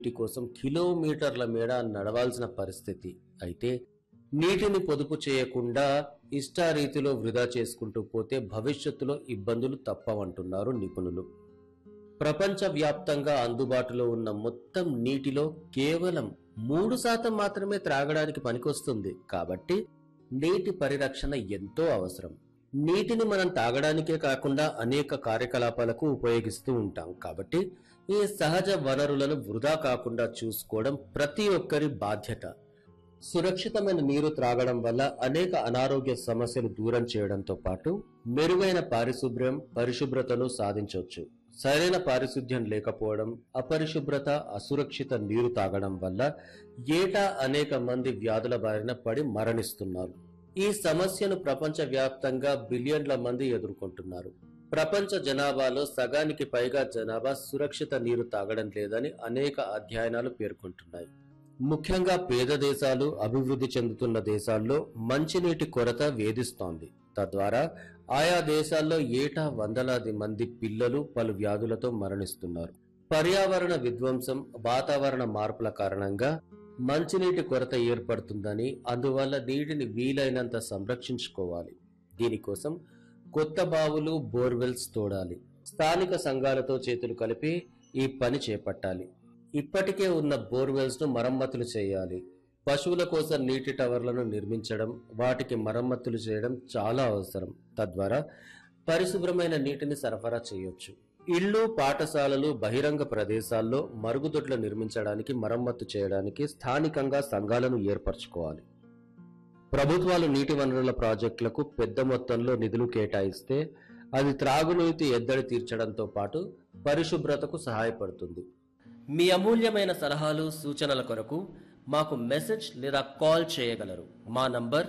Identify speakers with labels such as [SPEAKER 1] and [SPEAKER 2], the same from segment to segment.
[SPEAKER 1] నీటి కోసం కిలోమీటర్ల మేడ నడవాల్సిన పరిస్థితి అయితే నీటిని పొదుపు చేయకుండా ఇష్టారీతిలో వృధా చేసుకుంటూ పోతే భవిష్యత్తులో ఇబ్బందులు తప్పవంటున్నారు నిపుణులు ప్రపంచవ్యాప్తంగా అందుబాటులో ఉన్న మొత్తం నీటిలో కేవలం మూడు శాతం మాత్రమే త్రాగడానికి పనికొస్తుంది కాబట్టి నీటి పరిరక్షణ ఎంతో అవసరం నీటిని మనం తాగడానికే కాకుండా అనేక కార్యకలాపాలకు ఉపయోగిస్తూ ఉంటాం కాబట్టి ఈ సహజ వనరులను వృధా కాకుండా చూసుకోవడం ప్రతి ఒక్కరి బాధ్యత సురక్షితమైన నీరు త్రాగడం వల్ల అనేక అనారోగ్య సమస్యలు దూరం చేయడంతో పాటు మెరుగైన పారిశుభ్రం పరిశుభ్రతను సాధించవచ్చు సరైన పారిశుధ్యం లేకపోవడం అపరిశుభ్రత అసురక్షిత నీరు తాగడం వల్ల ఏటా అనేక మంది వ్యాధుల బారిన పడి మరణిస్తున్నారు ఈ సమస్యను ప్రపంచవ్యాప్తంగా బిలియన్ల మంది ఎదుర్కొంటున్నారు ప్రపంచ జనాభాలో సగానికి పైగా జనాభా సురక్షిత నీరు తాగడం లేదని అనేక అధ్యయనాలు పేర్కొంటున్నాయి ముఖ్యంగా పేద దేశాలు అభివృద్ధి చెందుతున్న దేశాల్లో మంచినీటి కొరత వేధిస్తోంది తద్వారా ఆయా దేశాల్లో ఏటా వందలాది మంది పిల్లలు పలు వ్యాధులతో మరణిస్తున్నారు పర్యావరణ విధ్వంసం వాతావరణ మార్పుల కారణంగా మంచినీటి కొరత ఏర్పడుతుందని అందువల్ల నీటిని వీలైనంత సంరక్షించుకోవాలి దీనికోసం కొత్త బావులు బోర్వెల్స్ తోడాలి స్థానిక సంఘాలతో చేతులు కలిపి ఈ పని చేపట్టాలి ఇప్పటికే ఉన్న బోర్వెల్స్ ను మరమ్మతులు చేయాలి పశువుల కోసం నీటి టవర్లను నిర్మించడం వాటికి మరమ్మతులు చేయడం చాలా అవసరం తద్వారా పరిశుభ్రమైన నీటిని సరఫరా చేయొచ్చు ఇళ్ళు పాఠశాలలు బహిరంగ ప్రదేశాల్లో మరుగుదొడ్లు నిర్మించడానికి మరమ్మతు చేయడానికి స్థానికంగా సంఘాలను ఏర్పరచుకోవాలి ప్రభుత్వాలు నీటి వనరుల ప్రాజెక్టులకు పెద్ద మొత్తంలో నిధులు కేటాయిస్తే అది త్రాగునీటి ఎద్దడి తీర్చడంతో పాటు పరిశుభ్రతకు సహాయపడుతుంది
[SPEAKER 2] మీ అమూల్యమైన సలహాలు సూచనల కొరకు మాకు మెసేజ్ లేదా కాల్ చేయగలరు మా నంబర్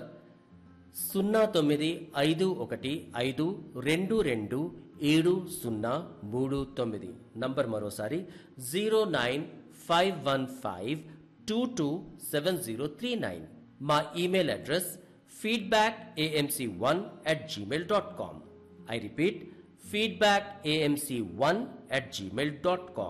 [SPEAKER 2] సున్నా తొమ్మిది ఐదు ఒకటి ఐదు రెండు రెండు ఏడు సున్నా మూడు తొమ్మిది నంబర్ మరోసారి zero nine five one five two two seven zero three nine మా email address feedback AMC one at Gmail dot com I repeat feedback AMC one at Gmail dot com